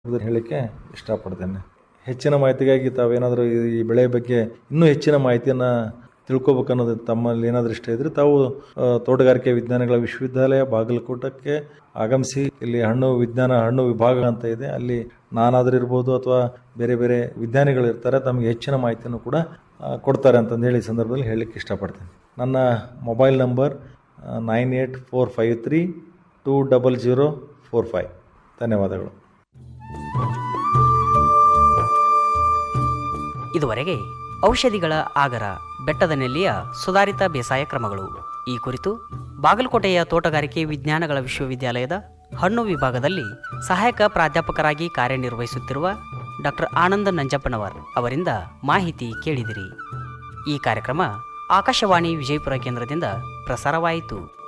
ಇದನ್ನ ಹೇಳಲಿಕ್ಕೆ ಇಷ್ಟಪಡ್ತೇನೆ ಹೆಚ್ಚಿನ ಮಾಹಿತಿಗಾಗಿ ತಾವೇನಾದರೂ ಈ ಬೆಳೆ ಬಗ್ಗೆ ಇನ್ನೂ ಹೆಚ್ಚಿನ ಮಾಹಿತಿಯನ್ನು ತಿಳ್ಕೊಬೇಕು ಅನ್ನೋದು ತಮ್ಮಲ್ಲಿ ಏನಾದರೂ ಇಷ್ಟ ಇದ್ದರೆ ತಾವು ಆ, ತೋಟಗಾರಿಕೆ ವಿಜ್ಞಾನಗಳ ವಿಶ್ವವಿದ್ಯಾಲಯ ಬಾಗಲಕೋಟಕ್ಕೆ ಆಗಮಿಸಿ ಇಲ್ಲಿ ಹಣ್ಣು ವಿಜ್ಞಾನ ಹಣ್ಣು ವಿಭಾಗ ಅಂತ ಇದೆ ಅಲ್ಲಿ ನಾನಾದರೂ ಇರ್ಬೋದು ಅಥವಾ ಬೇರೆ ಬೇರೆ ವಿಜ್ಞಾನಿಗಳು ಇರ್ತಾರೆ ತಮಗೆ ಹೆಚ್ಚಿನ ಮಾಹಿತಿಯನ್ನು ಕೂಡ ಆ, ಕೊಡ್ತಾರೆ ಅಂತಂದು ಹೇಳಿ ಈ ಸಂದರ್ಭದಲ್ಲಿ ಹೇಳಲಿಕ್ಕೆ ಇಷ್ಟಪಡ್ತೇನೆ ನನ್ನ mobile number nine eight four five three two double zero four five ಧನ್ಯವಾದಗಳು ಇದುವರೆಗೆ ಔಷಧಿಗಳ ಆಗರ ಬೆಟ್ಟದ ನೆಲ್ಲಿಯ ಸುಧಾರಿತ ಬೇಸಾಯ ಕ್ರಮಗಳು ಈ ಕುರಿತು ಬಾಗಲಕೋಟೆಯ ತೋಟಗಾರಿಕೆ ವಿಜ್ಞಾನಗಳ ವಿಶ್ವವಿದ್ಯಾಲಯದ ಹಣ್ಣು ವಿಭಾಗದಲ್ಲಿ ಸಹಾಯಕ ಪ್ರಾಧ್ಯಾಪಕರಾಗಿ ಕಾರ್ಯನಿರ್ವಹಿಸುತ್ತಿರುವ ಡಾಕ್ಟರ್ ಆನಂದ ನಂಜಪ್ಪನವರ್ ಅವರಿಂದ ಮಾಹಿತಿ ಕೇಳಿದಿರಿ ಈ ಕಾರ್ಯಕ್ರಮ ಆಕಾಶವಾಣಿ ವಿಜಯಪುರ ಕೇಂದ್ರದಿಂದ ಪ್ರಸಾರವಾಯಿತು